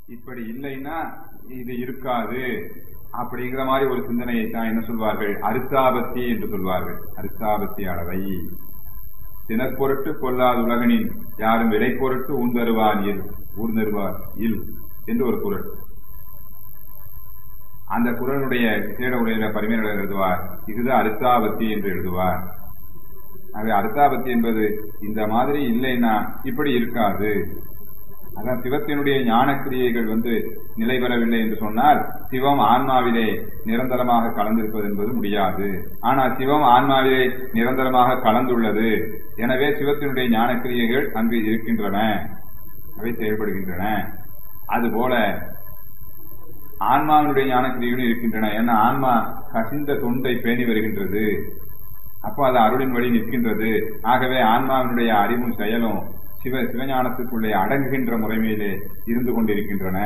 இப்படி இல்லைன்னா இது இருக்காது அப்படிங்கிற மாதிரி ஒரு சிந்தனையை தான் என்ன சொல்வார்கள் அருத்தாபத்தி என்று சொல்வார்கள் அருத்தாபத்தி அளவை தினப்பொருட்டு கொல்லாத உலகனின் யாரும் விலை பொருட்டு ஊர்ந்தருவான் இல் ஊர்ந்தருவார் இல் என்று ஒரு குரல் அந்த குரலுடைய சேட உரையில பரிமையில எழுதுவார் இதுதான் அருத்தாபத்தி என்று எழுதுவார் ஆகவே அர்த்தாபத்தி என்பது இந்த மாதிரி இல்லைன்னா இப்படி இருக்காது அதான் சிவத்தினுடைய ஞான கிரியைகள் வந்து நிலை பெறவில்லை என்று சொன்னால் சிவம் ஆன்மாவிலே நிரந்தரமாக கலந்திருப்பது என்பது முடியாது ஆனால் சிவம் ஆன்மாவிலே நிரந்தரமாக கலந்துள்ளது எனவே சிவத்தினுடைய ஞான கிரியைகள் அங்கு இருக்கின்றன அவை செயல்படுகின்றன அதுபோல ஆன்மாவினுடைய ஞான கிரியைகளும் இருக்கின்றன ஏன்னா ஆன்மா கசிந்த தொண்டை பேணி வருகின்றது அப்போ அது அருளின் வழி நிற்கின்றது ஆகவே ஆன்மாவினுடைய அறிவும் செயலும் சிவ சிவஞானத்துக்குள்ளே அடங்குகின்ற முறைமையிலே இருந்து கொண்டிருக்கின்றன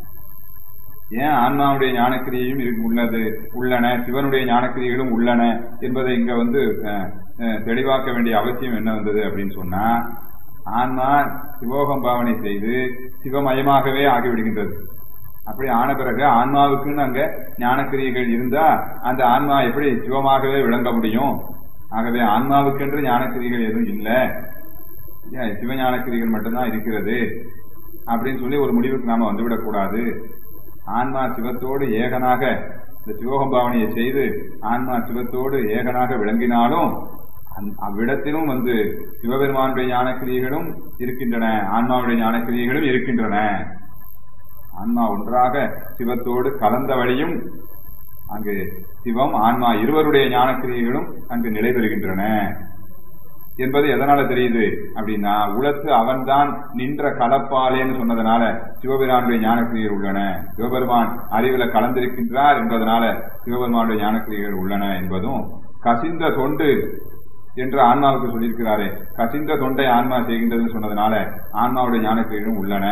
ஏன் ஆன்மாவுடைய ஞானக்கிரியையும் இருக்கு- உள்ளது உள்ளன சிவனுடைய ஞானக்கிரியைகளும் உள்ளன என்பதை இங்க வந்து அஹ், அஹ், தெளிவாக்க வேண்டிய அவசியம் என்ன வந்தது அப்படின்னு சொன்னா ஆன்மா சிவோகம் பாவனை செய்து சிவமயமாகவே ஆகிவிடுகின்றது அப்படி ஆன பிறகு ஆன்மாவுக்குன்னு அங்க ஞானக்கிரியைகள் இருந்தா அந்த ஆன்மா எப்படி சிவமாகவே விளங்க முடியும் ஆகவே ஆன்மாவுக்கென்று ஞானக்கிரிகள் எதுவும் இல்லை ஏன் சிவஞானக்கிரிகள் மட்டும்தான் இருக்கிறது அப்படின்னு சொல்லி ஒரு முடிவுக்கு நாம வந்துவிடக் கூடாது ஆன்மா சிவத்தோடு ஏகனாக இந்த சிவோகம் பாவனையை செய்து ஆன்மா சிவத்தோடு ஏகனாக விளங்கினாலும் அந்த- அவ்விடத்திலும் வந்து சிவபெருமானுடைய ஞானக்கிரியைகளும் இருக்கின்றன ஆன்மாவுடைய ஞானக்கிரியைகளும் இருக்கின்றன ஆன்மா ஒன்றாக சிவத்தோடு கலந்த வழியும் அங்கு சிவம் ஆன்மா இருவருடைய ஞானக்கிரியைகளும் அங்கு நிலை பெறுகின்றன என்பது எதனால தெரியுது அப்படின்னா உலத்து அவன்தான் நின்ற கலப்பாலேன்னு சொன்னதுனால சிவபெருமானுடைய ஞானக்கிரியைகள் உள்ளன சிவபெருமான் அறிவுல கலந்திருக்கின்றார் என்பதனால சிவபெருமானுடைய ஞானக்கிரியைகள் உள்ளன என்பதும் கசிந்த தொண்டு என்று ஆன்மாவுக்கு சொல்லியிருக்கிறாரே கசிந்த தொண்டை ஆன்மா செய்கின்றதுன்னு சொன்னதுனால ஆன்மாவுடைய ஞானக்கிரியைகளும் உள்ளன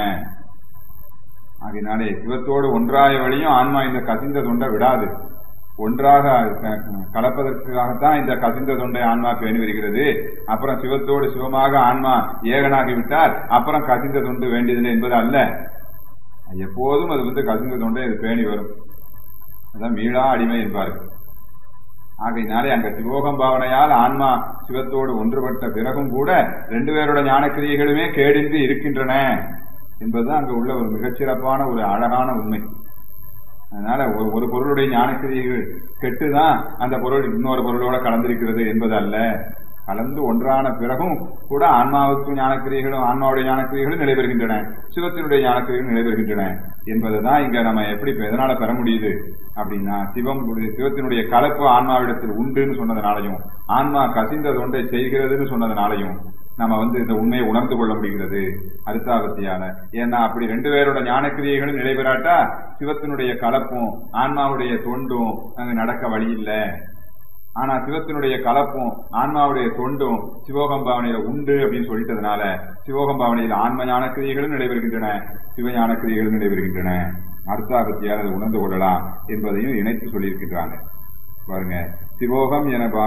ஆகையினாலே சிவத்தோடு ஒன்றாய வழியும் ஆன்மா இந்த கசிந்த தொண்டை விடாது ஒன்றாக க- கலப்பதற்காகத்தான் இந்த கசிந்த தொண்டை ஆன்மா பேணி வருகிறது அப்புறம் சிவத்தோடு சிவமாக ஆன்மா ஏகனாகி விட்டார் அப்புறம் கசிந்த தொண்டு வேண்டியதில்லை என்பது அல்ல எப்போதும் அது வந்து கசிந்த தொண்டை அது பேணி வரும் அதான் மீளா அடிமை என்பார்கள் ஆகையினாலே அங்க சிவோகம் பாவனையால் ஆன்மா சிவத்தோடு ஒன்றுபட்ட பிறகும் கூட ரெண்டு பேரோட ஞானக்கிரியைகளுமே கேடின்றி இருக்கின்றன என்பதுதான் அங்க உள்ள ஒரு மிகச்சிறப்பான ஒரு அழகான உண்மை அதனால ஒரு ஒரு பொருளுடைய ஞானக்கிரியைகள் கெட்டுதான் அந்த பொருள் இன்னொரு பொருளோட கலந்திருக்கிறது என்பது அல்ல கலந்து ஒன்றான பிறகும் கூட ஆன்மாவுக்கும் ஞானக்கிரியைகளும் ஆன்மாவுடைய ஞானக்கிரியைகளும் நிலைபெறுகின்றன சிவத்தினுடைய ஞானக்கிரியைகளும் நிலைபெறுகின்றன என்பதுதான் இங்க நம்ம எப்படி இப்ப எதனால பெற முடியுது அப்படின்னா சிவம் சிவத்தினுடைய கலப்பு ஆன்மாவிடத்தில் உண்டுன்னு சொன்னதுனாலையும் ஆன்மா கசிந்த தொண்டை செய்கிறதுன்னு சொன்னதுனாலையும் நம்ம வந்து இந்த உண்மையை உணர்ந்து கொள்ள முடிகிறது அருத்தாபத்தியால ஏன்னா அப்படி ரெண்டு பேரோட ஞானக்கிரியைகளும் நிலைபெறாட்டா சிவத்தினுடைய கலப்பும் ஆன்மாவுடைய தொண்டும் அங்க நடக்க வழி இல்லை ஆனா சிவத்தினுடைய கலப்பும் ஆன்மாவுடைய தொண்டும் சிவோகம் பாவனையில உண்டு அப்படின்னு சொல்லிட்டதுனால சிவோகம் பாவனையில் ஆன்ம ஞானக்கிரியைகளும் நடைபெறுகின்றன சிவ ஞானக்கிரியைகளும் நடைபெறுகின்றன அர்த்தாபத்தியால் அதை உணர்ந்து கொள்ளலாம் என்பதையும் இணைத்து சொல்லியிருக்கின்றாங்க பாருங்க சிவோகம் என பா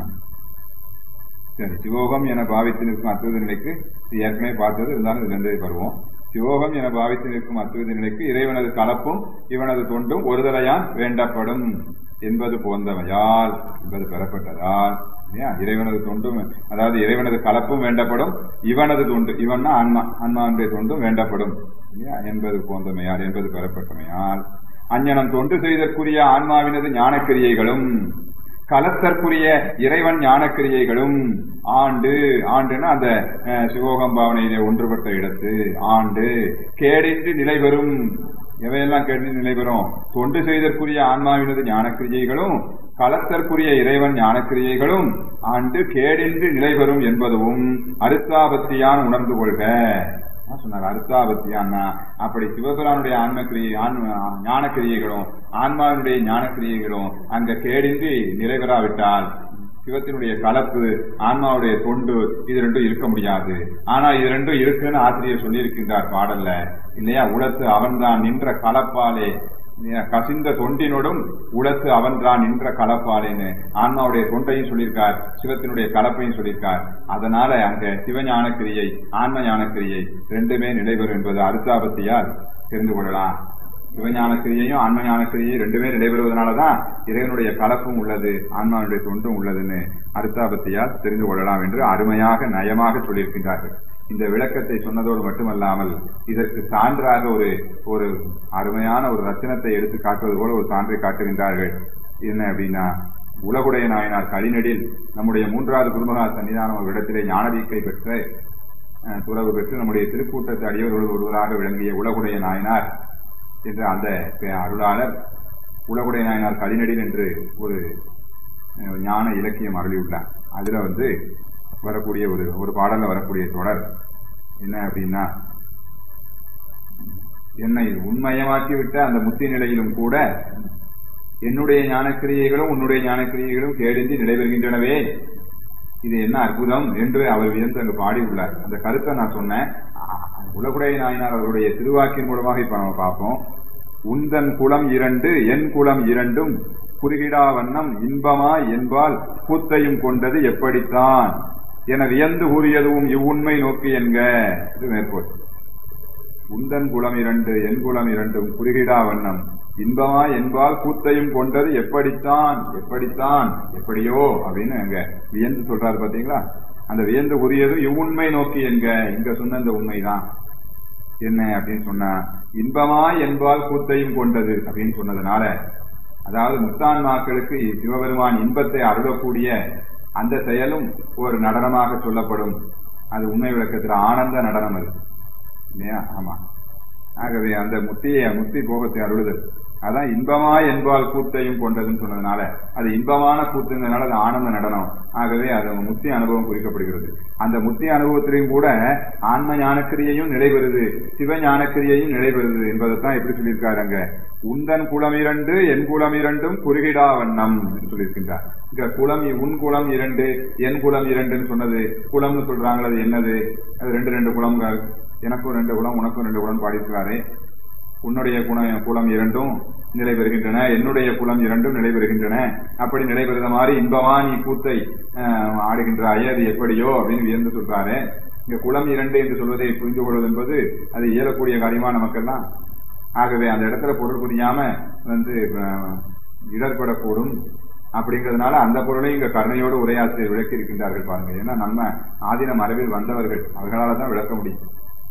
சரி சிவோகம் என பாவித்து நிற்கும் அத்துவத நிலைக்கு இது ஏற்கனவே பார்த்தது இருந்தாலும் இதுல இருந்து வருவோம் சிவோகம் என பாவித்து நிற்கும் அத்துவத நிலைக்கு இறைவனது கலப்பும் இவனது தொண்டும் ஒருதலையான் வேண்டப்படும் என்பது போந்தவையால் என்பது பெறப்பட்டதால் இல்லையா இறைவனது தொண்டும் அதாவது இறைவனது கலப்பும் வேண்டப்படும் இவனது தொண்டு இவன்னா ஆன்மா ஆன்மாவுடைய தொண்டும் வேண்டப்படும் இல்லையா என்பது போந்தமையால் என்பது பெறப்பட்டமையால் அஞ்ஞனம் தொண்டு செய்தற்குரிய ஆன்மாவினது ஞானக்கிரியைகளும் கலத்தற்குரிய இறைவன் ஞானக்கிரியைகளும் ஆண்டு ஆண்டுன்னா அந்த அஹ், சிவோகம் பாவனையிலே ஒன்றுபட்ட இடத்து ஆண்டு கேடின்றி நிலை பெறும் எவையெல்லாம் கேடின்றி நிலை பெறும் தொண்டு செய்தற்குரிய ஆன்மாவினது ஞானக்கிரியைகளும் கலத்தற்குரிய இறைவன் ஞானக்கிரியைகளும் ஆண்டு கேடின்றி நிலை பெறும் என்பதும் அருத்தாபத்தியான் உணர்ந்து கொள்க அதான் சொன்னார் அர்த்தாபத்தியான்னா அப்படி சிவபெருமானுடைய ஆன்மக்கிரியை ஆன்ம ஞானக்கிரியைகளும் ஆன்மாவினுடைய ஞானக்கிரியைகளும் அங்க கேடின்றி நிறைவேறாவிட்டால் சிவத்தினுடைய கலப்பு ஆன்மாவுடைய தொண்டு இது ரெண்டும் இருக்க முடியாது ஆனா இது ரெண்டும் இருக்குன்னு ஆசிரியர் சொல்லியிருக்கின்றார் பாடல்ல இல்லையா உலத்து அவன்தான் நின்ற கலப்பாலே இல்லையா? கசிந்த தொண்டினோடும் உலத்து அவன்தான் நின்ற கலப்பாலேன்னு ஆன்மாவுடைய தொண்டையும் சொல்லியிருக்கார் சிவத்தினுடைய கலப்பையும் சொல்லியிருக்கார் அதனால அங்க சிவஞான கிரியை ஆன்ம ஞான கிரியை ரெண்டுமே நிலைபெறும் என்பது அருத்தாபத்தியால் தெரிந்து கொள்ளலாம் சிவஞான கிரியையும் ஆன்ம ஞான கிரியையும் ரெண்டுமே நடைபெறுவதனாலதான் இறைவனுடைய கலப்பும் உள்ளது ஆன்மாவுடைய தொண்டும் உள்ளதுன்னு அர்த்தாபத்தியால் தெரிந்து கொள்ளலாம் என்று அருமையாக நயமாக சொல்லியிருக்கின்றார்கள் இந்த விளக்கத்தை சொன்னதோடு மட்டுமல்லாமல் இதற்கு சான்றாக ஒரு ஒரு அருமையான ஒரு ரத்தினத்தை எடுத்து காட்டுவது போல ஒரு சான்றை காட்டுகின்றார்கள் என்ன அப்படின்னா உலகுடைய நாயனார் கலிநடில் நம்முடைய மூன்றாவது குருமகா சன்னிதானம் ஒரு இடத்திலே ஞானதீக்கை பெற்ற அஹ், துறவு பெற்று நம்முடைய திருக்கூட்டத்து அடியவர்கள் ஒருவராக விளங்கிய உலகுடைய நாயனார் என்ற அந்த பே- அருளாளர் உலகுடைய நாயனார் கலிநடில் என்று ஒரு அஹ், ஞான இலக்கியம் அருளியுள்ளார் அதுல வந்து வரக்கூடிய ஒரு ஒரு பாடல்ல வரக்கூடிய தொடர் என்ன அப்படின்னா என்னை உண்மயமாக்கி விட்ட அந்த முத்தி நிலையிலும் கூட என்னுடைய ஞானக்கிரியைகளும் உன்னுடைய ஞானக்கிரியைகளும் கேடின்றி நடைபெறுகின்றனவே இது என்ன அற்புதம் என்று அவர் வியந்து அங்கு பாடியுள்ளார் அந்த கருத்தை நான் சொன்னேன் அ- உலகுடைய நாயனார் அவருடைய திருவாக்கின் மூலமாக இப்ப நம்ம பார்ப்போம் உந்தன் குலம் இரண்டு என் குலம் இரண்டும் குறுகிடா வண்ணம் இன்பமா என்பால் கூத்தையும் கொண்டது எப்படித்தான் என வியந்து கூறியதும் இவ்வுண்மை நோக்கி என்க இது மேற்கோள் உந்தன் குலம் இரண்டு என் குலம் இரண்டும் குறுகிடா வண்ணம் இன்பமா என்பால் கூத்தையும் கொண்டது எப்படித்தான் எப்படித்தான் எப்படியோ அப்படின்னு அங்க வியந்து சொல்றாரு பாத்தீங்களா அந்த வியந்து கூறியது இவ்வுண்மை நோக்கி என்க இங்க சொன்ன இந்த உண்மைதான் என்ன அப்படின்னு சொன்னா இன்பமா என்பால் கூத்தையும் கொண்டது அப்படின்னு சொன்னதுனால அதாவது முத்தான்மாக்களுக்கு சிவபெருமான் இன்பத்தை அருளக்கூடிய அந்த செயலும் ஒரு நடனமாக சொல்லப்படும் அது உண்மை விளக்கத்தில் ஆனந்த நடனம் அது இல்லையா ஆமா ஆகவே அந்த முத்தியை முத்தி போகத்தை அருளுதல் அதான் இன்பமா என்பால் கூத்தையும் கொண்டதுன்னு சொன்னதுனால அது இன்பமான கூத்துங்கிறதுனால அது ஆனந்த நடனம் ஆகவே அது முத்தி அனுபவம் குறிக்கப்படுகிறது அந்த முத்தி அனுபவத்திலையும் கூட ஆன்ம ஞானக்கிரியையும் நிலைபெறுது சிவ ஞானக்கிரியையும் நிலைபெறுது என்பதைத்தான் எப்படி சொல்லியிருக்காரு அங்க உந்தன் குலம் இரண்டு என் குலம் இரண்டும் குறுகிடா வண்ணம் என்று சொல்லியிருக்கின்றார் இங்க குலம் இ- உன் குலம் இரண்டு என் குலம் இரண்டுன்னு சொன்னது குலம்னு சொல்றாங்களே அது என்னது அது ரெண்டு ரெண்டு குலம்கள் எனக்கும் ரெண்டு குலம் உனக்கும் ரெண்டு குலம் பாடியிருக்கிறாரே உன்னுடைய குண குலம் இரண்டும் நிலை பெறுகின்றன என்னுடைய குலம் இரண்டும் நிலை பெறுகின்றன அப்படி நிலை பெறுத மாதிரி இன்பமா நீ கூத்தை ஆஹ், ஆடுகின்றாயே அது எப்படியோ அப்படின்னு வியந்து சொல்றாரு இங்க குலம் இரண்டு என்று சொல்வதை புரிந்து கொள்வது என்பது அது இயலக்கூடிய காரியமா நமக்கெல்லாம் ஆகவே அந்த இடத்துல பொருள் புரியாம வந்து ஆஹ், இடர்படக்கூடும் அப்படிங்கிறதுனால அந்த பொருளை இங்க கருணையோடு உரையாற்றி விளக்கி இருக்கின்றார்கள் பாருங்க ஏன்னா நம்ம ஆதீன மரபில் வந்தவர்கள் அவர்களால தான் விளக்க முடியும்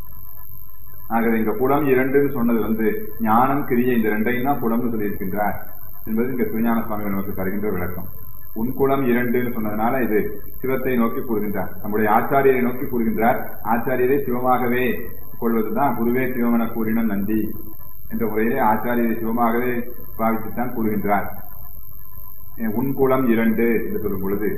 ஆகவே இங்க புலம் இரண்டுன்னு சொன்னது வந்து ஞானம் கிரியை இந்த ரெண்டையும் தான் புலம்னு சொல்லியிருக்கின்றார் என்பது இங்க சுஞான சுவாமி நமக்கு தருகின்ற விளக்கம் உன் குலம் இரண்டுன்னு சொன்னதுனால இது சிவத்தை நோக்கி கூறுகின்றார் நம்முடைய ஆச்சாரியரை நோக்கி கூறுகின்றார் ஆச்சாரியரை சிவமாகவே கொள்வதுதான் குருவே சிவமென கூறின நந்தி என்ற முறையிலே ஆச்சாரியரை சிவமாகவே பாவித்துத்தான் கூறுகின்றார் உன் குலம் இரண்டு என்று சொல்லும் பொழுது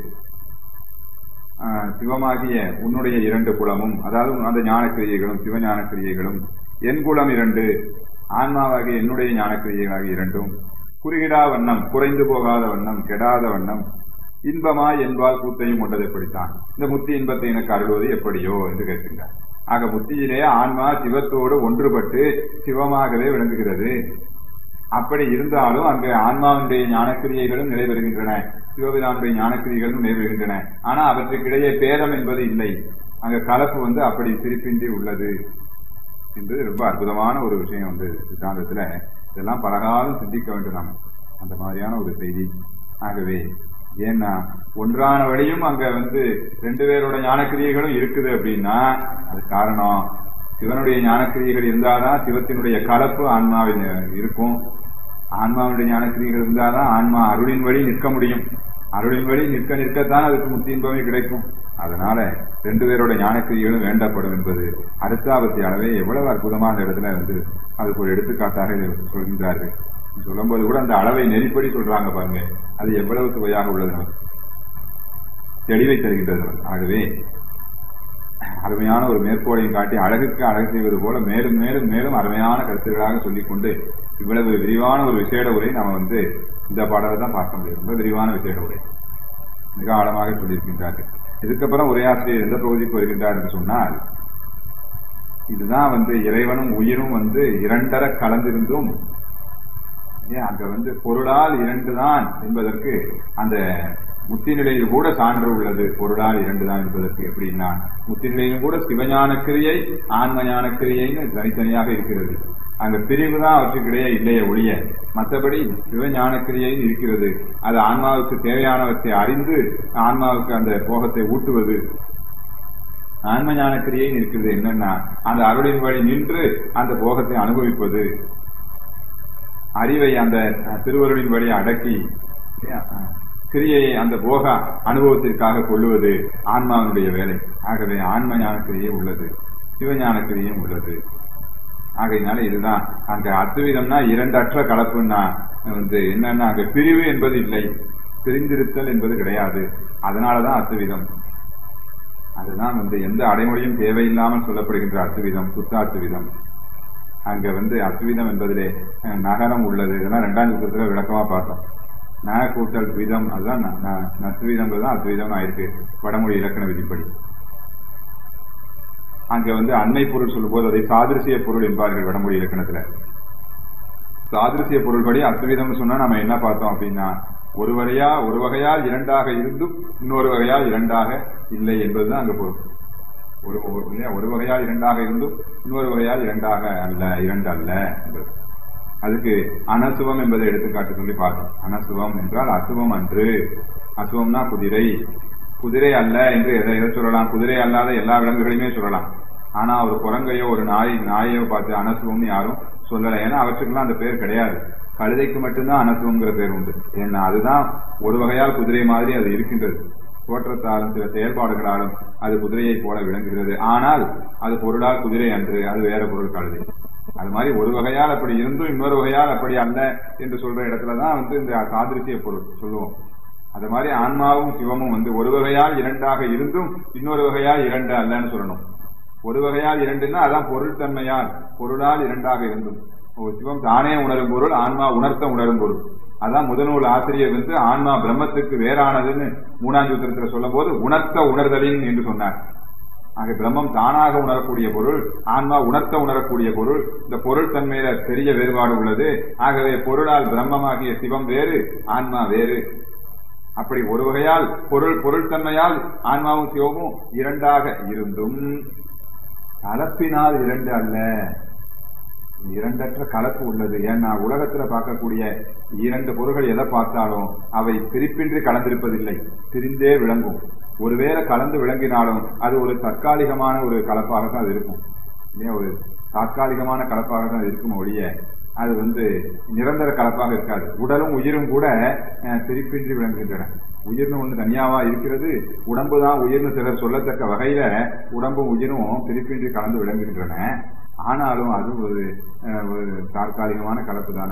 ஆஹ், சிவமாகிய உன்னுடைய இரண்டு குலமும் அதாவது அந்த ஞானக்கிரியைகளும் சிவஞான கிரியைகளும் என் குலம் இரண்டு ஆன்மாவாகிய என்னுடைய ஞானக்கிரியைகளாகிய இரண்டும் குறுகிடா வண்ணம் குறைந்து போகாத வண்ணம் கெடாத வண்ணம் இன்பமா என்பால் கூத்தையும் கொண்டது எப்படித்தான் இந்த முத்தி இன்பத்தை எனக்கு அருள்வது எப்படியோ என்று கேட்கின்றார் ஆக முத்தியிலே ஆன்மா சிவத்தோடு ஒன்றுபட்டு சிவமாகவே விளங்குகிறது அப்படி இருந்தாலும் அங்கு ஆன்மாவினுடைய ஞானக்கிரியைகளும் நிலைபெறுகின்றன சிவபிரானுடைய ஞானக்கிரியைகளும் நிலைபெறுகின்றன ஆனா அவற்றுக்கிடையே பேதம் என்பது இல்லை அங்க கலப்பு வந்து அப்படி பிரிப்பின்றி உள்ளது என்பது ரொம்ப அற்புதமான ஒரு விஷயம் வந்து சித்தாந்தத்துல இதெல்லாம் பலகாலம் சிந்திக்க வேண்டும் நாம அந்த மாதிரியான ஒரு செய்தி ஆகவே ஏன்னா ஒன்றான வழியும் அங்க வந்து ரெண்டு பேரோட ஞானக்கிரியைகளும் இருக்குது அப்படின்னா அது காரணம் சிவனுடைய ஞானக்கிரியைகள் இருந்தாதான் சிவத்தினுடைய கலப்பு ஆன்மாவில் இருக்கும் ஆன்மாவுடைய ஞானக்கிரியைகள் இருந்தாதான் ஆன்மா அருளின் வழி நிற்க முடியும் அருளின் வழி நிற்க நிற்கத்தான் அதுக்கு முத்தி இன்பமே கிடைக்கும் அதனால ரெண்டு பேரோட ஞானக்கிரியைகளும் வேண்டப்படும் என்பது அருத்தாபத்தி அளவே எவ்வளவு அற்புதமான இடத்துல வந்து அதுக்கு ஒரு எடுத்துக்காட்டாக இதை சொல்கின்றார்கள் சொல்லும்போது கூட அந்த அளவை நெறிப்படி சொல்றாங்க பாருங்க அது எவ்வளவு சுவையாக உள்ளது நமக்கு தெளிவை தருகின்றது நமக்கு. ஆகவே அருமையான ஒரு மேற்கோளையும் காட்டி அழகுக்கு அழகு செய்வது போல மேலும் மேலும் மேலும் அருமையான கருத்துக்களாக சொல்லிக்கொண்டு இவ்வளவு விரிவான ஒரு விசேட உரை நம்ம வந்து இந்த பாடலை தான் பார்க்க முடியும் ரொம்ப விரிவான விசேட உரை மிக ஆழமாக சொல்லியிருக்கின்றார்கள் இதுக்கப்புறம் உரையாசிரியர் எந்த பகுதிக்கு வருகின்றார் என்று சொன்னால் இதுதான் வந்து இறைவனும் உயிரும் வந்து இரண்டர கலந்திருந்தும் ஏன் அங்க வந்து பொருளால் இரண்டு தான் என்பதற்கு அந்த முத்தி நிலையில் கூட சான்று உள்ளது பொருளால் இரண்டு தான் என்பதற்கு எப்படின்னா முத்தி நிலையிலும் கூட சிவஞான கிரியை ஆன்ம ஞான கிரியைன்னு தனித்தனியாக இருக்கிறது அந்த பிரிவு தான் அவற்றுக்கிடையே இல்லையே ஒழிய மற்றபடி சிவஞான கிரியை இருக்கிறது அது ஆன்மாவுக்கு தேவையானவற்றை அறிந்து ஆன்மாவுக்கு அந்த போகத்தை ஊட்டுவது ஆன்ம ஞான கிரியை இருக்கிறது என்னன்னா அந்த அருளின் வழி நின்று அந்த போகத்தை அனுபவிப்பது அறிவை அந்த திருவருளின் வழி அடக்கி கிரியையை அந்த போக அனுபவத்திற்காக கொள்ளுவது ஆன்மாவினுடைய வேலை ஆகவே ஆன்ம ஞான கிரியை உள்ளது சிவஞான கிரியும் உள்ளது ஆகையினால இதுதான் அங்க அத்துவிதம்னா இரண்டற்ற கலப்புன்னா வந்து என்னன்னா அங்க பிரிவு என்பது இல்லை பிரிந்திருத்தல் என்பது கிடையாது அதனாலதான் அத்துவிதம் அதுதான் வந்து எந்த அடைமொழியும் தேவையில்லாமல் சொல்லப்படுகின்ற அத்துவிதம் சுத்த அத்துவிதம் அங்க வந்து அத்விதம் என்பதிலே நகரம் உள்ளது இதெல்லாம் ரெண்டாம் யுத்தத்துல விளக்கமா பார்த்தோம் ந கூட்டல் துவிதம் அதுதான் நத்வீதம் தான் அத்வீதம் ஆயிருக்கு வடமொழி இலக்கண விதிப்படி அங்க வந்து அன்னை பொருள் சொல்லும் போது அதை சாதிருசிய பொருள் என்பார்கள் வடமொழி இலக்கணத்துல சாதிருசிய பொருள்படி அத்வீதம் சொன்னா நம்ம என்ன பார்த்தோம் அப்படின்னா ஒரு வகையா ஒரு வகையால் இரண்டாக இருந்தும் இன்னொரு வகையால் இரண்டாக இல்லை என்பதுதான் அங்க பொருள் ஒரு ஒரு வகையால் இரண்டாக இருந்தும் இன்னொரு வகையால் இரண்டாக அல்ல இரண்டு அல்ல என்பது அதுக்கு அனசுவம் என்பதை எடுத்துக்காட்டு சொல்லி பார்த்தோம் அனசுவம் என்றால் அசுவம் அன்று அசுவம்னா குதிரை குதிரை அல்ல என்று எதை எதை சொல்லலாம் குதிரை அல்லாத எல்லா விலங்குகளையுமே சொல்லலாம் ஆனா ஒரு குரங்கையோ ஒரு நாய் நாயோ பார்த்து அனசுவம்னு யாரும் சொல்லல ஏன்னா அவற்றுக்கெல்லாம் அந்த பேர் கிடையாது கழுதைக்கு மட்டும்தான் அனசுவம்ங்கிற பேர் உண்டு ஏன்னா அதுதான் ஒரு வகையால் குதிரை மாதிரி அது இருக்கின்றது தோற்றத்தாலும் சில செயல்பாடுகளாலும் அது குதிரையை போல விளங்குகிறது ஆனால் அது பொருளால் குதிரை அன்று அது வேற பொருள் கழுதை அது மாதிரி ஒரு வகையால் அப்படி இருந்தும் இன்னொரு வகையால் அப்படி அல்ல என்று சொல்ற இடத்துலதான் வந்து இந்த சாதிருசிய பொருள் சொல்லுவோம் அது மாதிரி ஆன்மாவும் சிவமும் வந்து ஒரு வகையால் இரண்டாக இருந்தும் இன்னொரு வகையால் இரண்டு அல்லன்னு சொல்லணும் ஒரு வகையால் இரண்டுன்னா அதான் பொருள் தன்மையால் பொருளால் இரண்டாக இருந்தும் சிவம் தானே உணரும் பொருள் ஆன்மா உணர்த்த உணரும் பொருள் அதான் முதநூல் ஆசிரியர் வந்து ஆன்மா பிரம்மத்துக்கு வேறானதுன்னு மூணாம் சூத்திரத்தில் சொல்லும் போது உணர்த்த உணர்தலின் என்று சொன்னார் ஆக பிரம்மம் தானாக உணரக்கூடிய பொருள் ஆன்மா உணர்த்த உணரக்கூடிய பொருள் இந்த பொருள் தன்மையில பெரிய வேறுபாடு உள்ளது ஆகவே பொருளால் பிரம்மமாகிய சிவம் வேறு ஆன்மா வேறு அப்படி ஒரு வகையால் பொருள் பொருள் தன்மையால் ஆன்மாவும் சிவமும் இரண்டாக இருந்தும் கலப்பினால் இரண்டு அல்ல இரண்டற்ற கலப்பு உள்ளது ஏன்னா உலகத்துல பார்க்கக்கூடிய இரண்டு பொருள்கள் எதை பார்த்தாலும் அவை பிரிப்பின்றி கலந்திருப்பதில்லை பிரிந்தே விளங்கும் ஒருவேளை கலந்து விளங்கினாலும் அது ஒரு தற்காலிகமான ஒரு கலப்பாக தான் அது இருக்கும் இல்லையா ஒரு தற்காலிகமான கலப்பாக தான் இருக்கும் ஒழிய அது வந்து நிரந்தர கலப்பாக இருக்காது உடலும் உயிரும் கூட பிரிப்பின்றி விளங்குகின்றன உயிர்னு ஒண்ணு தனியாவா இருக்கிறது உடம்பு தான் உயிர்னு சிலர் சொல்லத்தக்க வகையில உடம்பும் உயிரும் பிரிப்பின்றி கலந்து விளங்குகின்றன ஆனாலும் அது ஒரு ஒரு தற்காலிகமான கலப்பு தானே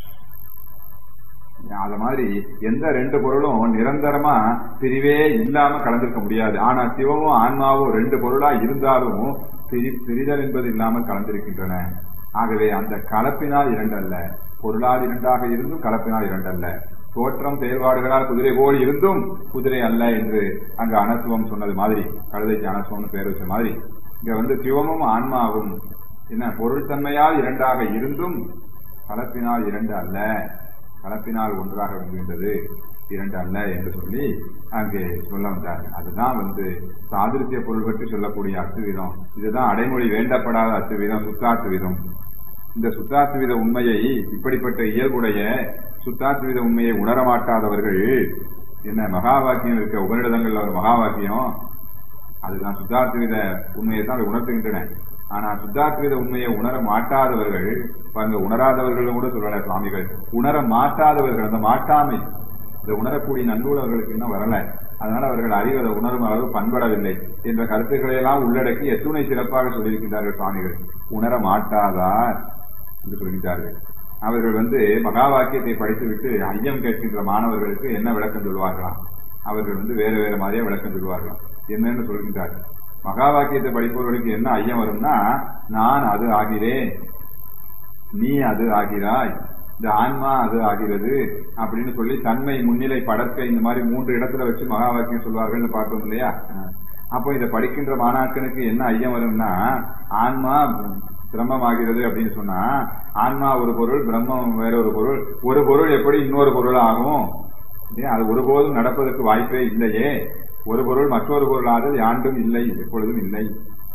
அத மாதிரி எந்த ரெண்டு பொருளும் நிரந்தரமா பிரிவே இல்லாம கலந்திருக்க முடியாது ஆனா சிவமும் ஆன்மாவும் ரெண்டு பொருளா இருந்தாலும் பிரி பிரிதல் என்பது இல்லாமல் கலந்திருக்கின்றன ஆகவே அந்த கலப்பினால் இரண்டு அல்ல பொருளால் இரண்டாக இருந்தும் கலப்பினால் இரண்டு அல்ல தோற்றம் செயல்பாடுகளால் குதிரை போல் இருந்தும் குதிரை அல்ல என்று அங்க அனசுவம் சொன்னது மாதிரி கழுதைக்கு அனசுவம்னு பேர் வச்ச மாதிரி இங்க வந்து சிவமும் ஆன்மாவும் என்ன பொருள் தன்மையால் இரண்டாக இருந்தும் கலப்பினால் இரண்டு அல்ல கலப்பினால் ஒன்றாக விழுகின்றது இரண்டு அல்ல என்று சொல்லி அங்கே சொல்ல வந்தார்கள் அதுதான் வந்து சாதிருத்திய பொருள் பற்றி சொல்லக்கூடிய அத்துவிதம் இதுதான் அடைமொழி வேண்டப்படாத அத்துவிதம் சுத்தாத்துவிதம் இந்த சுத்தாத்துவித உண்மையை இப்படிப்பட்ட இயல்புடைய சுத்தாத்துவித உண்மையை உணரமாட்டாதவர்கள் என்ன மகா வாக்கியம் இருக்க உபநிடதங்கள்ல ஒரு மகா வாக்கியம் அதுதான் சுத்தாத்துவித உண்மையை தான் அதை உணர்த்துகின்றன ஆனா சுத்தாத்வீத உண்மையை உணர மாட்டாதவர்கள் பாருங்க உணராதவர்கள் கூட சொல்லல சுவாமிகள் உணர மாட்டாதவர்கள் அந்த மாட்டாமை இதை உணரக்கூடிய நல்லூழவர்களுக்கு இன்னும் வரல அதனால அவர்கள் அறிவதை உணரும் அளவு பண்படவில்லை என்ற கருத்துக்களை எல்லாம் உள்ளடக்கி எத்துணை சிறப்பாக சொல்லியிருக்கின்றார்கள் சுவாமிகள் உணர மாட்டாதார் என்று சொல்கிறார்கள் அவர்கள் வந்து மகா வாக்கியத்தை படித்துவிட்டு ஐயம் கேட்கின்ற மாணவர்களுக்கு என்ன விளக்கம் சொல்வார்களாம் அவர்கள் வந்து வேற வேற மாதிரியே விளக்கம் சொல்வார்களாம் என்னன்னு சொல்கின்றார்கள் மகா வாக்கியத்தை படிப்பவர்களுக்கு என்ன ஐயம் வரும்னா நான் அது ஆகிறேன் நீ அது ஆகிறாய் இந்த ஆன்மா அது ஆகிறது அப்படின்னு சொல்லி தன்மை முன்னிலை படற்க இந்த மாதிரி மூன்று இடத்துல வச்சு மகா வாக்கியம் சொல்வார்கள்னு பார்த்தோம் இல்லையா அப்போ இதை படிக்கின்ற மாணாக்கனுக்கு என்ன ஐயம் வரும்னா ஆன்மா பிரம்மமாகிறது அப்படின்னு சொன்னா ஆன்மா ஒரு பொருள் பிரம்மம் வேற ஒரு பொருள் ஒரு பொருள் எப்படி இன்னொரு பொருள் ஆகும் அது ஒருபோதும் நடப்பதற்கு வாய்ப்பே இல்லையே ஒரு பொருள் மற்றொரு பொருளாதல் யாண்டும் இல்லை எப்பொழுதும் இல்லை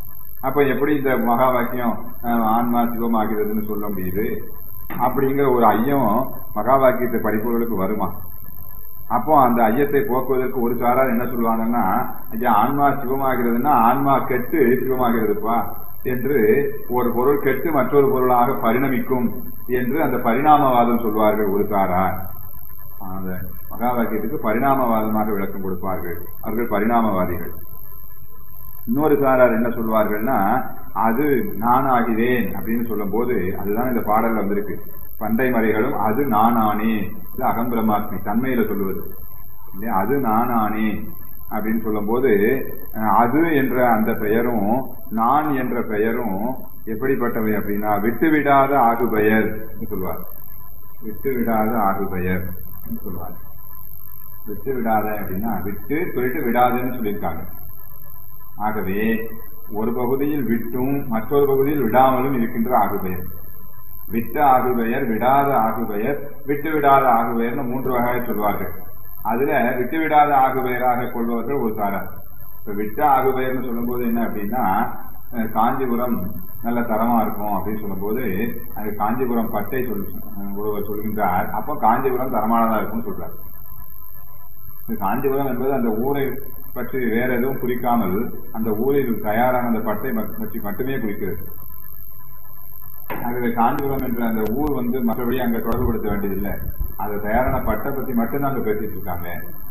அப்ப எப்படி இந்த மகா வாக்கியம் அஹ், ஆன்மா சிவமாகிறதுன்னு சொல்ல முடியுது அப்படிங்கிற ஒரு ஐயம் மகா வாக்கியத்தை படிப்பவர்களுக்கு வருமா அப்போ அந்த ஐயத்தை போக்குவதற்கு ஒரு சாரார் என்ன சொல்லுவாங்கன்னா ஐயா ஆன்மா சிவமாகிறதுன்னா ஆன்மா கெட்டு சிவமாகிறதுப்பா என்று ஒரு பொருள் கெட்டு மற்றொரு பொருளாக பரிணமிக்கும் என்று அந்த பரிணாமவாதம் சொல்வார்கள் ஒரு சாரார் அந்த மகா வாக்கியத்துக்கு பரிணாமவாதமாக விளக்கம் கொடுப்பார்கள் அவர்கள் பரிணாமவாதிகள் இன்னொரு சாரார் என்ன சொல்வார்கள்னா அது நான் ஆகிறேன் அப்படின்னு சொல்லும் போது அதுதான் இந்த பாடல்ல வந்திருக்கு பண்டை மறைகளும் அது நானானே இது அகம்பிரமாத்மி தன்மையில சொல்லுவது இல்லையா அது நானானே அப்படின்னு சொல்லும்போது அஹ், அது என்ற அந்த பெயரும் நான் என்ற பெயரும் எப்படிப்பட்டவை அப்படின்னா விட்டு விடாத ஆகு பெயர் சொல்லுவார் விட்டு விடாத ஆகு பெயர் சொல்லுவார் விட்டு விடாத அப்படின்னா விட்டு சொல்லிட்டு விடாதுன்னு சொல்லியிருக்காங்க ஆகவே ஒரு பகுதியில் விட்டும் மற்றொரு பகுதியில் விடாமலும் இருக்கின்ற ஆகுபெயர் விட்ட ஆகுபெயர் விடாத ஆகுபெயர் விட்டு விடாத ஆகுபெயர்னு மூன்று வகையாக சொல்வார்கள் அதுல விட்டு விடாத ஆகுபெயராக கொள்பவர்கள் ஒரு சாரார் இப்ப விட்ட ஆகுபெயர்னு சொல்லும்போது என்ன அப்படின்னா அஹ், காஞ்சிபுரம் நல்ல தரமா இருக்கும் அப்படின்னு சொல்லும்போது அது காஞ்சிபுரம் பட்டை சொல் அஹ், ஒருவர் சொல்கின்றார் அப்போ காஞ்சிபுரம் தரமானதா இருக்கும்னு சொல்றார் இந்த காஞ்சிபுரம் என்பது அந்த ஊரை பற்றி வேற எதுவும் குறிக்காமல் அந்த ஊரில் தயாரான அந்த பட்டை ம- பற்றி மட்டுமே குறிக்கிறது ஆகவே காஞ்சிபுரம் என்ற அந்த ஊர் வந்து மற்றபடி அங்க தொடர்புபடுத்த வேண்டியதில்லை அது தயாரான பட்டை பத்தி மட்டும்தான் அங்க பேசிட்டு இருக்காங்க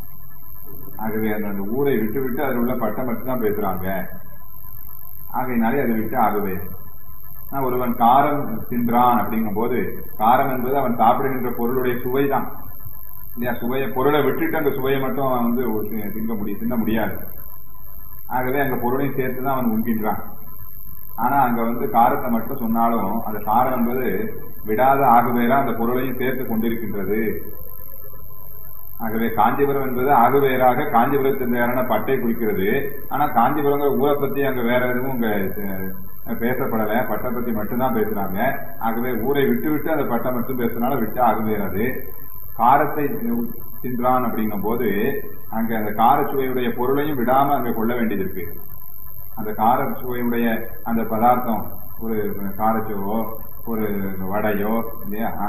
ஆகவே அந்த அந்த ஊரை விட்டு விட்டு அதில் உள்ள பட்டை மட்டும்தான் பேசுறாங்க ஆகையினாலே அதை விட்டு ஆகவே ஆனா, ஒருவன் காரம் தின்றான் அப்படிங்கும் போது காரம் என்பது அவன் சாப்பிடுகின்ற பொருளுடைய சுவைதான் இல்லையா சுவையை பொருளை விட்டுட்டு அந்த சுவையை மட்டும் அவன் வந்து ஒரு தி- திங்க முடியும் தின்ன முடியாது ஆகவே அங்க பொருளையும் சேர்த்து தான் அவன் உண்கின்றான் ஆனா அங்க வந்து காரத்தை மட்டும் சொன்னாலும் அந்த காரம் என்பது விடாத ஆகுவேரா அந்த பொருளையும் சேர்த்து கொண்டிருக்கின்றது ஆகவே காஞ்சிபுரம் என்பது ஆகுவேராக காஞ்சிபுரத்தின் வேறான பட்டை குறிக்கிறது ஆனா காஞ்சிபுரங்கிற ஊரை பத்தி அங்க வேற எதுவும் அங்க அஹ், பேசப்படல பட்டை பத்தி மட்டும்தான் பேசுறாங்க ஆகவே ஊரை விட்டு விட்டு அந்த பட்டை மட்டும் பேசுனால விட்டு ஆகுவேராது காரத்தை தின்றான் அப்படிங்கும் போது அங்க அந்த கார சுவையுடைய பொருளையும் விடாம அங்க கொள்ள வேண்டியது இருக்கு அந்த கார சுவையுடைய அந்த பதார்த்தம் ஒரு காரச்சுவோ ஒரு வடையோ இல்லையா ஆ.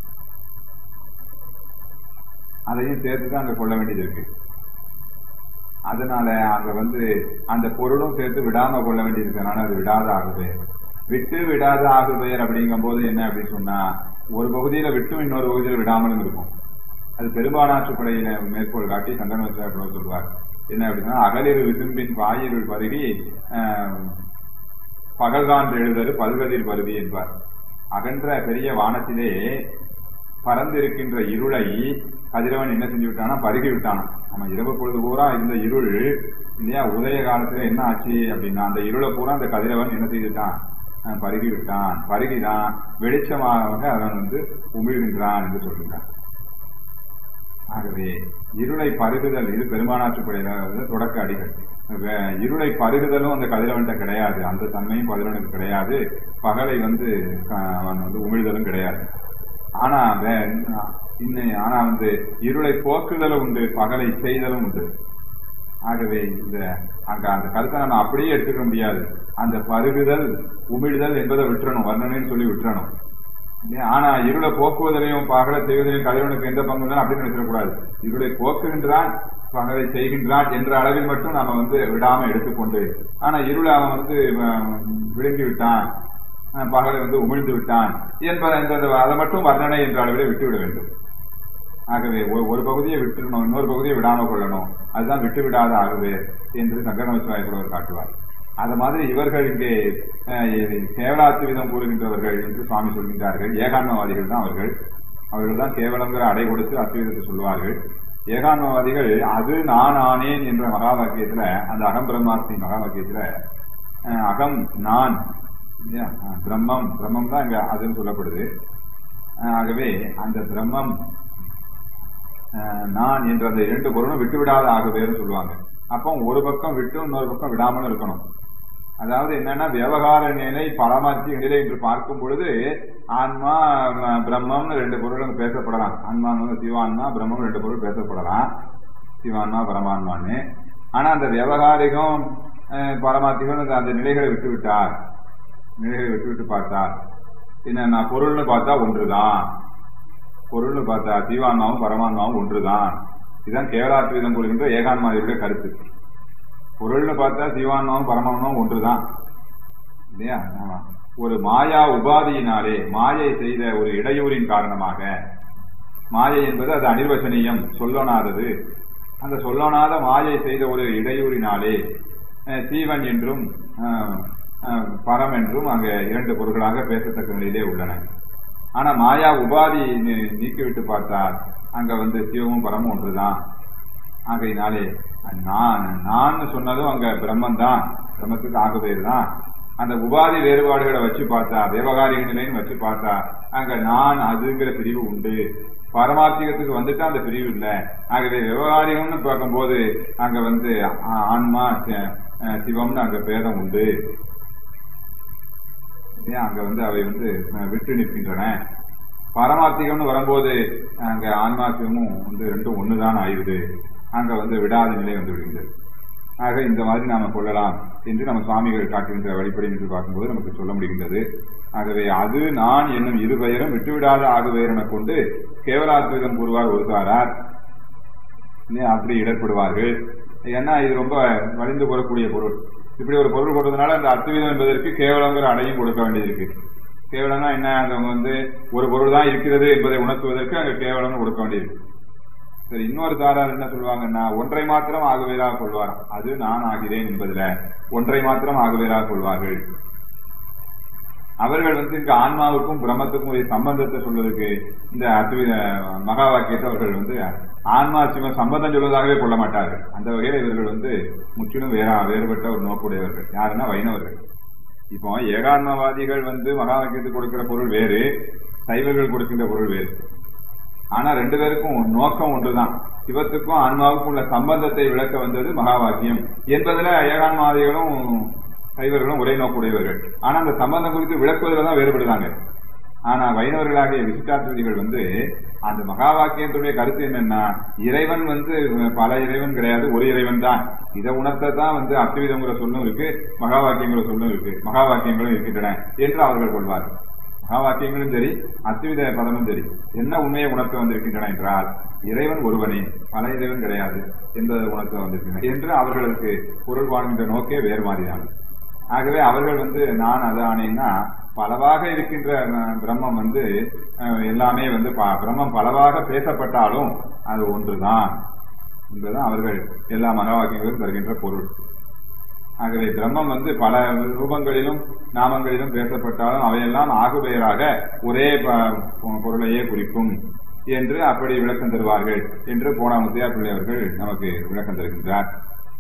அதையும் சேர்த்து தான் அங்க கொள்ள வேண்டியது இருக்கு அதனால அங்க வந்து அந்த பொருளும் சேர்த்து விடாம கொள்ள வேண்டியது இருக்கனால அது விடாத ஆகுது விட்டு விடாத ஆகுபெயர் அப்படிங்கும் போது என்ன அப்படின்னு சொன்னா ஒரு பகுதியில விட்டும் இன்னொரு பகுதியில விடாமலும் இருக்கும் அது பெரும்பாலாற்று படையில மேற்கோள் காட்டி சந்தன சொல்வார் என்ன அப்படின்னா அகலிரு விசும்பின் பாயிருள் பருகி ஆஹ், பகல்கான்று எழுதரு பல்கதிர் பருதி என்பார் அகன்ற பெரிய வானத்திலே பறந்திருக்கின்ற இருளை கதிரவன் என்ன செஞ்சு விட்டானா பருகி விட்டானா நம்ம இரவு பொழுது பூரா இருந்த இருள் இல்லையா உதய காலத்துல என்ன ஆச்சு அப்படின்னா அந்த இருளை பூரா அந்த கதிரவன் என்ன செய்துட்டான் அஹ் பருகி விட்டான் பருகிதான் வெளிச்சமாக அவன் வந்து உமிழ்கின்றான் என்று சொல்கின்றான் ஆகவே இருளை பருகுதல் இது பெருமானாற்று படையில தொடக்க அடிகள் வே- இருளை பருகுதலும் அந்த கதிரவன்கிட்ட கிடையாது அந்த தன்மையும் கதிரவனுக்கு கிடையாது பகலை வந்து அஹ், அவன் வந்து உமிழ்தலும் கிடையாது ஆனா வே- இன்னும் ஆனா வந்து இருளை போக்குதலும் உண்டு பகலை செய்தலும் உண்டு ஆகவே இந்த அங்க அந்த கருத்தை நம்ம அப்படியே எடுத்துக்க முடியாது அந்த பருகுதல் உமிழ்தல் என்பதை விட்டுறணும் வர்ணனைன்னு சொல்லி விட்டுறணும் இல்லையா? ஆனா இருளை போக்குவதிலையும் பகலை செய்வதிலையும் கதிரவனுக்கு எந்த பங்கு தான் அப்படின்னு நினைச்சிடக்கூடாது இருளை போக்குகின்றான் பகலை செய்கின்றான் என்ற அளவில் மட்டும் நாம வந்து விடாம எடுத்துக்கொண்டு ஆனா இருளை அவன் வந்து அஹ், விழுங்கி விட்டான் அஹ், பகலை வந்து உமிழ்ந்து விட்டான் என்பதை இந்த அதை மட்டும் வர்ணனை என்ற அளவிலே விட்டுவிட வேண்டும் ஆகவே ஒரு- ஒரு பகுதியை விட்டுறணும் இன்னொரு பகுதியை விடாம கொள்ளணும் அதுதான் விட்டு விடாத ஆகுது என்று சங்கரமசிவாயப்படுவர் காட்டுவார் அது மாதிரி இவர்கள் இங்கே அஹ், கேவலாத்துவிதம் கூறுகின்றவர்கள் என்று சுவாமி சொல்கின்றார்கள் ஏகான்மவாதிகள் தான் அவர்கள் அவர்கள் தான் கேவலங்கிற அடை கொடுத்து அத்துவிதத்தை சொல்வார்கள் ஏகான்மவாதிகள் அது நான் ஆனேன் என்ற மகா வாக்கியத்துல அந்த அகம் பிரம்மாஸ்மி மகா வாக்கியத்துல அஹ், அகம் நான் இல்லையா? அஹ், பிரம்மம் பிரம்மம் தான் இங்க அதுன்னு சொல்லப்படுது அஹ், ஆகவே அந்த பிரம்மம் அஹ், நான் என்ற அந்த இரண்டு பொருளும் விட்டு விடாத ஆகுவேன்னு சொல்லுவாங்க அப்போ ஒரு பக்கம் விட்டு இன்னொரு பக்கம் விடாமலும் இருக்கணும் அதாவது என்னன்னா விவகார நிலை பரமார்த்திய நிலை என்று பார்க்கும் பொழுது ஆன்மா அஹ், பிரம்மம்னு ரெண்டு பொருள் அங்க பேசப்படலாம் ஆன்மா வந்து சிவான்மா பிரம்மம் ரெண்டு பொருள் பேசப்படலாம் சிவான்மா பரமான்மான்னு ஆனா அந்த விவகாரிகம் அஹ், பரமாத்திகள் அந்த அந்த நிலைகளை விட்டு விட்டார் நிலைகளை விட்டு விட்டு பார்த்தார் என்ன நான் பொருள்னு பார்த்தா ஒன்றுதான் பொருள்னு பார்த்தா ஜீவான்மாவும் பரமான்மாவும் ஒன்றுதான் இதுதான் கேவலாத்வீதம் கொள்கின்ற ஏகான்மாவியுடைய கருத்து பொருள்னு பார்த்தா ஜீவான்மாவும் பரமான்மாவும் ஒன்றுதான் இல்லையா ஆமா. ஒரு மாயா உபாதியினாலே மாயை செய்த ஒரு இடையூறின் காரணமாக மாயை என்பது அது அனிர்வசனீயம் சொல்லொணாதது அந்த சொல்லொணாத மாயை செய்த ஒரு இடையூறினாலே அஹ், சீவன் என்றும் அஹ், அஹ், பரம் என்றும் அங்க இரண்டு பொருள்களாக பேசத்தக்க நிலையிலே உள்ளன ஆனா மாயா உபாதி நீ- நீக்கிவிட்டு பார்த்தால் அங்க வந்து சிவமும் பரமும் ஒன்றுதான் ஆகையினாலே நான் நான் சொன்னதும் அங்க பிரம்மன் தான் பிரம்மத்துக்கு ஆக பேர் தான் அந்த உபாதி வேறுபாடுகளை வச்சு பார்த்தா விவகாரிக நிலைன்னு வச்சு பார்த்தா அங்க நான் அதுங்கிற பிரிவு உண்டு பரமார்த்திகத்துக்கு வந்துட்டு அந்த பிரிவு இல்லை ஆகவே விவகாரிகம்னு பார்க்கும்போது அங்க வந்து ஆ- ஆன்மா சி- அஹ் சிவம்னு அங்க பேதம் உண்டு ஏன் அங்க வந்து அவை வந்து அஹ், விட்டு நிற்கின்றன பரமார்த்திகம்னு வரும்போது அங்க ஆன்மா சிவமும் வந்து ரெண்டும் ஒண்ணுதான் ஆயுது அங்க வந்து விடாத நிலை வந்து விடுகின்றது ஆக இந்த மாதிரி நாம கொள்ளலாம் என்று நம்ம சுவாமிகள் காட்டுகின்ற வழிபடி என்று பார்க்கும்போது நமக்கு சொல்ல முடிகின்றது ஆகவே அது நான் என்னும் இரு பெயரும் விட்டுவிடாத ஆகுவேர் என கொண்டு கேவலாத்விதம் கூறுவார் ஒரு சாரார் இல்லையா? அப்படி இடர்படுவார்கள் ஏன்னா இது ரொம்ப வலிந்து போறக்கூடிய பொருள் இப்படி ஒரு பொருள் கொடுத்ததுனால அந்த அத்துவீதம் என்பதற்கு கேவலங்கிற அடையும் கொடுக்க வேண்டியது கேவலம்னா என்ன அது வந்து ஒரு பொருள் தான் இருக்கிறது என்பதை உணர்த்துவதற்கு அங்க கேவலம்னு கொடுக்க வேண்டியிருக்கு சரி இன்னொரு சாரார் என்ன சொல்லுவாங்கன்னா ஒன்றை மாத்திரம் ஆகுவேரா கொள்வார் அது நான் ஆகிறேன் என்பதுல ஒன்றை மாத்திரம் ஆகுவேரா கொள்வார்கள் அவர்கள் வந்து இங்க ஆன்மாவுக்கும் பிரம்மத்துக்கும் உரிய சம்பந்தத்தை சொல்வதற்கு இந்த அத்வைத மகா வாக்கியத்தை அவர்கள் வந்து ஆன்மா சிவ சம்பந்தம் சொல்வதாகவே கொள்ள மாட்டார்கள் அந்த வகையில இவர்கள் வந்து முற்றிலும் வேற வேறுபட்ட ஒரு நோக்குடையவர்கள் யாருன்னா வைணவர்கள் இப்போ ஏகான்மவாதிகள் வந்து மகா வாக்கியத்துக்கு கொடுக்கிற பொருள் வேறு சைவர்கள் கொடுக்கின்ற பொருள் வேறு ஆனா ரெண்டு பேருக்கும் நோக்கம் ஒன்றுதான் சிவத்துக்கும் ஆன்மாவுக்கும் உள்ள சம்பந்தத்தை விளக்க வந்தது மகா வாக்கியம் என்பதுல ஏகான்மாதிகளும் சைவர்களும் ஒரே நோக்குடையவர்கள் ஆனா அந்த சம்பந்தம் குறித்து விளக்குவதில் தான் வேறுபடுதாங்க ஆனா வைணவர்களாகிய விசிஷ்டாத்வதிகள் வந்து அந்த மகா வாக்கியத்துடைய கருத்து என்னன்னா இறைவன் வந்து பல இறைவன் கிடையாது ஒரு இறைவன் தான் இதை உணர்த்ததான் வந்து அத்விதங்கிற சொல்லும் இருக்கு மகா வாக்கியங்கிற சொல்லும் இருக்கு மகா வாக்கியங்களும் இருக்கின்றன என்று அவர்கள் கொள்வார்கள் மகா வாக்கியங்களும் சரி அத்வித பதமும் சரி என்ன உண்மையை உணர்த்த வந்திருக்கின்றன என்றால் இறைவன் ஒருவனே பல இறைவன் கிடையாது என்பதை உணர்த்த வந்திருக்கின்றன என்று அவர்களுக்கு பொருள் வாழ்கின்ற நோக்கே வேறு மாதிரியானது ஆகவே அவர்கள் வந்து நான் அதானேன்னா பலவாக இருக்கின்ற அஹ், பிரம்மம் வந்து அஹ், எல்லாமே வந்து ப- பிரம்மம் பலவாக பேசப்பட்டாலும் அது ஒன்றுதான் என்பதுதான் அவர்கள் எல்லா மகா வாக்கியங்களும் தருகின்ற பொருள் ஆகவே பிரம்மம் வந்து பல ரூபங்களிலும் நாமங்களிலும் பேசப்பட்டாலும் அவையெல்லாம் ஆகுபெயராக ஒரே ப- பொருளையே குறிக்கும் என்று அப்படி விளக்கம் தருவார்கள் என்று போனாமுத்தியா பிள்ளை அவர்கள் நமக்கு விளக்கம் தருகின்றார்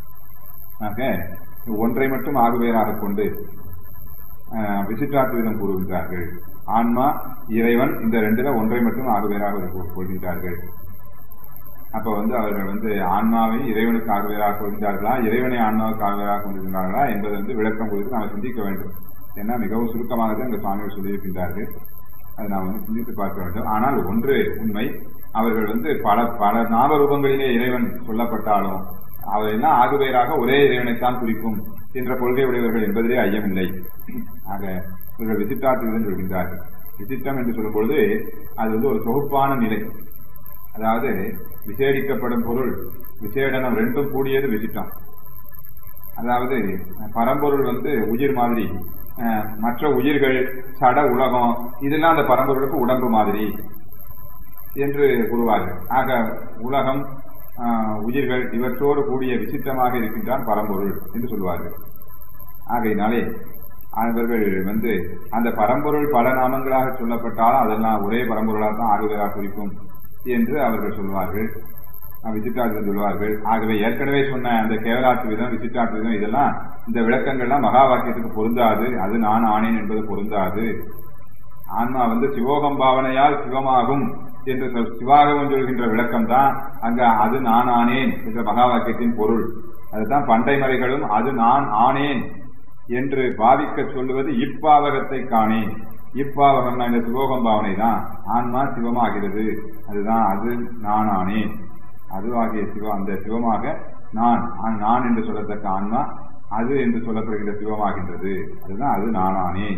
ஆக ஒன்றை மட்டும் ஆகுபெயராக கொண்டு ஆஹ், விசிஷ்டாத்விதம் கூறுகின்றார்கள் ஆன்மா இறைவன் இந்த ரெண்டுல ஒன்றை மட்டும் ஆகுபெயராக கொ- கொள்கின்றார்கள் அப்ப வந்து அவர்கள் வந்து ஆன்மாவை இறைவனுக்கு ஆகுவேராக கொள்கின்றார்களா இறைவனை ஆன்மாவுக்கு ஆகுவேராக கொண்டிருக்கிறார்களா என்பதை வந்து விளக்கம் கொடுத்து நாம் சிந்திக்க வேண்டும் ஏன்னா மிகவும் சுருக்கமாக தான் இந்த சுவாமிகள் சொல்லியிருக்கின்றார்கள் அதை நாம் வந்து சிந்தித்து பார்க்க வேண்டும் ஆனால் ஒன்று உண்மை அவர்கள் வந்து பல பல நாம ரூபங்களிலே இறைவன் சொல்லப்பட்டாலும் அவையெல்லாம் ஆகுவேராக ஒரே இறைவனைத்தான் குறிக்கும் என்ற கொள்கை உடையவர்கள் என்பதிலே ஐயமில்லை ஆக இவர்கள் விசிட்டாத்துடன் சொல்கின்றார்கள் விசிட்டம் என்று சொல்லும் பொழுது அது வந்து ஒரு தொகுப்பான நிலை அதாவது விசேடிக்கப்படும் பொருள் விசேடனம் ரெண்டும் கூடியது விசிட்டம் அதாவது பரம்பொருள் வந்து உயிர் மாதிரி அஹ், மற்ற உயிர்கள் சட உலகம் இதெல்லாம் அந்த பரம்பொருளுக்கு உடம்பு மாதிரி என்று கூறுவார்கள் ஆக உலகம் ஆஹ், உயிர்கள் இவற்றோடு கூடிய விசித்தமாக இருக்கின்றான் பரம்பொருள் என்று சொல்வார்கள் ஆகையினாலே அவர்கள் வந்து அந்த பரம்பொருள் பல நாமங்களாக சொல்லப்பட்டாலும் அதெல்லாம் ஒரே பரம்பொருளாக தான் ஆகுவதாக குறிக்கும் என்று அவர்கள் சொல்வார்கள் அஹ், விசிட்டாத்விதம் சொல்வார்கள் ஆகவே ஏற்கனவே சொன்ன அந்த கேவலாத்து விதம் விசிட்டாத்து விதம் இதெல்லாம் இந்த விளக்கங்கள்லாம் மகா வாக்கியத்துக்கு பொருந்தாது அது நான் ஆனேன் என்பது பொருந்தாது ஆன்மா வந்து சிவோகம் பாவனையால் சிவமாகும் என்று சொல் சிவாகமம் சொல்கின்ற விளக்கம் தான் அங்க அது நான் ஆனேன் என்ற மகா வாக்கியத்தின் பொருள் அதுதான் பண்டை மறைகளும் அது நான் ஆனேன் என்று பாவிக்க சொல்லுவது இப்பாவகத்தை காணேன் இப்பாவகம் இந்த சிவோகம் பாவனை தான் ஆன்மா சிவமாகிறது அதுதான் அது நான் ஆனேன் அதுவாகிய சிவ அந்த சிவமாக நான் ஆ- நான் என்று சொல்லத்தக்க ஆன்மா அது என்று சொல்லப்படுகின்ற சிவமாகின்றது அதுதான் அது நானானே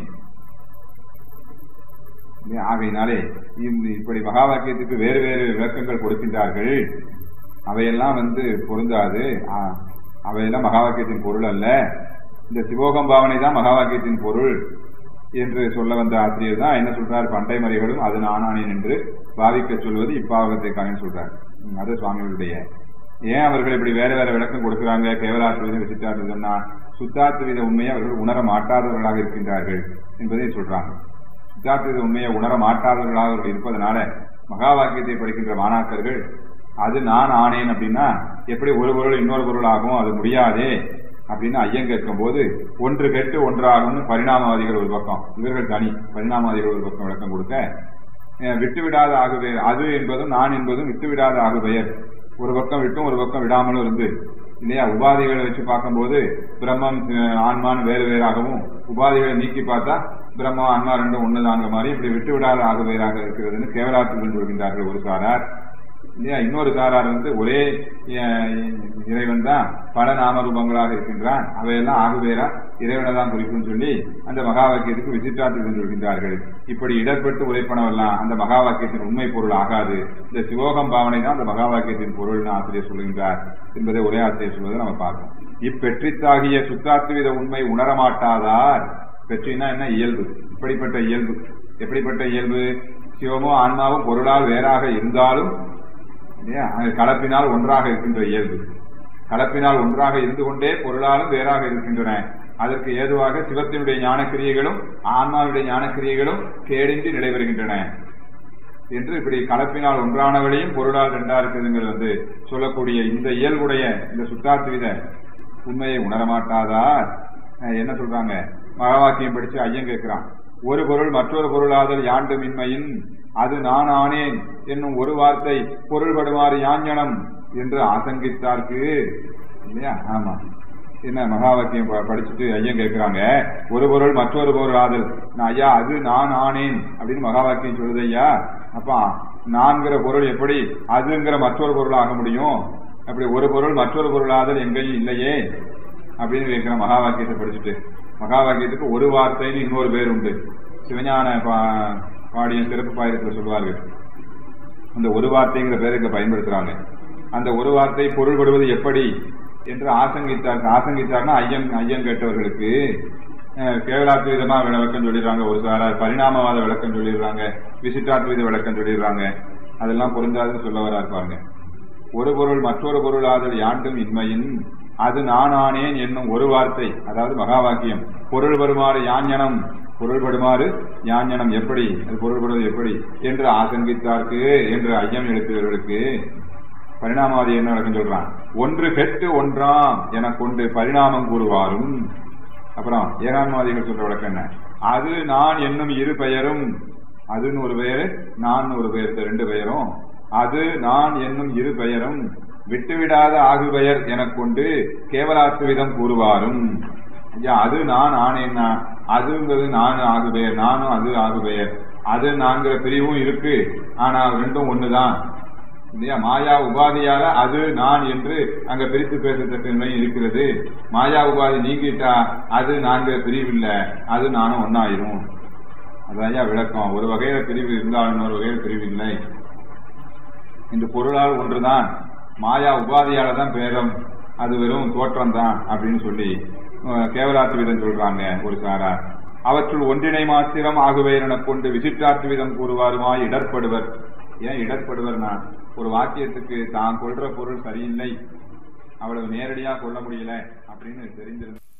இல்லையா? ஆகையினாலே இந்த இப்படி மகா வாக்கியத்துக்கு வேறு வேறு விளக்கங்கள் கொடுக்கின்றார்கள் அவையெல்லாம் வந்து பொருந்தாது ஆ, அவையெல்லாம் மகா வாக்கியத்தின் பொருள் அல்ல இந்த சிவோகம் பாவனை தான் மகா வாக்கியத்தின் பொருள் என்று சொல்ல வந்த ஆசிரியர் தான் என்ன சொல்றார் பண்டை மறைகளும் அது நானானேன் என்று பாவிக்க சொல்வது இப்பாவகத்தை காணேன்னு சொல்றார் ம், அது சுவாமிகளுடைய ஏன் அவர்கள் இப்படி வேற வேற விளக்கம் கொடுக்கிறாங்க கேவலாத்வீதம் விசிட்டாத்வீதம்னா சுத்தாத்வீத உண்மையை அவர்கள் உணர மாட்டாதவர்களாக இருக்கின்றார்கள் என்பதை சொல்றாங்க சித்தார்த்த உண்மையை உணர மாட்டாதவர்களாக அவர்கள் இருப்பதனால மகா வாக்கியத்தை படிக்கின்ற மாணாக்கர்கள் அது நான் ஆனேன் அப்படின்னா எப்படி ஒரு பொருள் இன்னொரு பொருள் ஆகும் அது முடியாதே அப்படின்னு ஐயம் கேட்கும் போது ஒன்று கெட்டு ஒன்றாகும்னு பரிணாமவாதிகள் ஒரு பக்கம் இவர்கள் தனி பரிணாமவாதிகள் ஒரு பக்கம் விளக்கம் கொடுக்க அஹ், விட்டு விடாத ஆகுபெயர் அது என்பதும் நான் என்பதும் விட்டு விடாத ஆகுபெயர் ஒரு பக்கம் விட்டும் ஒரு பக்கம் விடாமலும் இருந்து இல்லையா உபாதிகளை வச்சு பார்க்கும்போது பிரம்மம் அஹ், ஆன்மான் வேறு வேறாகவும் உபாதிகளை நீக்கி பார்த்தா பிரம்மம் ஆன்மா ரெண்டும் ஒண்ணுதாங்க மாதிரி இப்படி விட்டு விடாத ஆகுபெயராக இருக்கிறதுன்னு கேவலாத்துகள் சொல்கின்றார்கள் ஒரு சாரார் இல்லையா இன்னொரு சாரார் வந்து ஒரே அஹ், இறைவன் தான் பல நாம ரூபங்களாக இருக்கின்றான் அவையெல்லாம் ஆகுபேரா இறைவனை தான் குறிக்கும் சொல்லி அந்த மகா வாக்கியத்துக்கு விசிட்டாத்துகள் சொல்கின்றார்கள் இப்படி இடர்பட்டு உரைப்பனவெல்லாம் அந்த மகா வாக்கியத்தின் உண்மை பொருள் ஆகாது இந்த சிவோகம் பாவனை தான் அந்த மகா வாக்கியத்தின் பொருள்னு ஆசிரியர் சொல்கின்றார் என்பதை ஒரே ஆசிரியர் சொல்வதை நம்ம பார்க்கணும் இப்பெற்றித்தாகிய சுத்தாத்துவித உண்மை உணரமாட்டாதார் பெற்றினா என்ன இயல்பு இப்படிப்பட்ட இயல்பு எப்படிப்பட்ட இயல்பு சிவமோ ஆன்மாவும் பொருளால் வேறாக இருந்தாலும் இல்லையா அது கலப்பினால் ஒன்றாக இருக்கின்ற இயல்பு கலப்பினால் ஒன்றாக இருந்து கொண்டே பொருளாலும் வேறாக இருக்கின்றன அதற்கு ஏதுவாக சிவத்தினுடைய ஞானக்கிரியைகளும் ஆன்மாவுடைய ஞானக்கிரியைகளும் கேடின்றி நிலைவருகின்றன என்று இப்படி கலப்பினால் ஒன்றானவளையும் பொருளால் ரெண்டா இருக்குதுங்கிறது வந்து சொல்லக்கூடிய இந்த இயல்புடைய இந்த சுத்தாத்வித உண்மையை உணரமாட்டாதா அஹ் என்ன சொல்றாங்க மகவாக்கியம் படிச்சு ஐயன் கேட்கிறான் ஒரு பொருள் மற்றொரு பொருளாதல் யாண்டும் இன்மையின் அது நான் ஆனேன் என்னும் ஒரு வார்த்தை பொருள்படுமாறு யாஞ்சனம் என்று ஆசங்கித்தார்க்கு இல்லையா ஆமா என்ன மகா வாக்கியம் ப- படிச்சுட்டு ஐயன் கேட்கிறாங்க ஒரு பொருள் மற்றொரு பொருள் ஆதல் நான் ஐயா அது நான் ஆனேன் அப்படின்னு மகா வாக்கியம் சொல்லுது ஐயா அப்ப நான்கிற பொருள் எப்படி அதுங்கிற மற்றொரு பொருள் ஆக முடியும் அப்படி ஒரு பொருள் மற்றொரு பொருள் ஆதல் எங்கேயும் இல்லையே அப்படின்னு கேட்கிற மகா வாக்கியத்தை படிச்சுட்டு மகா வாக்கியத்துக்கு ஒரு வார்த்தைன்னு இன்னொரு பேர் உண்டு சிவஞான பா- பாடியன் சிறப்பு பாயிரத்தில் சொல்வார்கள் அந்த ஒரு வார்த்தைங்கிற பேரை இங்க பயன்படுத்துறாங்க அந்த ஒரு வார்த்தை பொருள்படுவது எப்படி என்று ஆசங்கித்தார் ஆசங்கித்தார்னா ஐயம் ஐயம் கேட்டவர்களுக்கு அஹ், கேவலாத்வீதமா விளக்கம் சொல்லிடுறாங்க ஒரு சாரார் பரிணாமவாத விளக்கம் சொல்லிடுறாங்க விசிட்டாத்வீத விளக்கம் சொல்லிடுறாங்க அதெல்லாம் பொருந்தாதுன்னு சொல்ல வரா இருப்பாங்க ஒரு பொருள் மற்றொரு பொருளாதல் யாண்டும் இன்மையின் அது நான் ஆனேன் என்னும் ஒரு வார்த்தை அதாவது மகா வாக்கியம் பொருள் வருமாறு யாஞனம் பொருள் படுமாறு யாஞனம் எப்படி அது பொருள்படுவது எப்படி என்று ஆசங்கித்தார்க்கு என்று ஐயம் எழுத்துவர்களுக்கு பரிணாமவாதி என்ன விளக்கம் சொல்றான் ஒன்று கெட்டு ஒன்றாம் என கொண்டு பரிணாமம் கூறுவாரும் அப்புறம் ஏகான்மாதிகள் சொல்ற விளக்கம் என்ன அது நான் என்னும் இரு பெயரும் அதுன்னு ஒரு பெயரு நான் ஒரு பெயர் இந்த ரெண்டு பெயரும் அது நான் என்னும் இரு பெயரும் விட்டுவிடாத ஆகு பெயர் எனக் கொண்டு கேவலாத்துவிதம் கூறுவாரும் ஐயா அது நான் ஆனேன்னா அதுங்கிறது நான் ஆகு பெயர் நானும் அது ஆகு பெயர் அது நான்கிற பிரிவும் இருக்கு ஆனா ரெண்டும் ஒண்ணுதான் இல்லையா மாயா உபாதியால அது நான் என்று அங்க பிரித்து பேசத்தக்க நிலை இருக்கிறது மாயா உபாதி நீங்கிட்டா அது நான்கிற பிரிவு இல்ல அது நானும் ஒன்னாயிரும் அதான் விளக்கம் ஒரு வகையில பிரிவு இருந்தாலும் இன்னொரு வகையில பிரிவு இல்லை இந்த பொருளால் ஒன்றுதான் மாயா உபாதியால தான் பேதம் அது வெறும் தோற்றம் தான் அப்படின்னு சொல்லி அஹ், கேவலாத்துவிதம் சொல்றாங்க ஒரு சாரார் அவற்றுள் ஒன்றினை மாத்திரம் ஆகுவேர் எனக் கொண்டு விசிட்டாத்துவிதம் கூறுவாருமாய் இடர்படுவர் ஏன் இடர்படுவர்னா ஒரு வாக்கியத்துக்கு தான் கொள்ற பொருள் சரியில்லை அவ்வளவு நேரடியா கொள்ள முடியல அப்படின்னு தெரிஞ்சிருந்து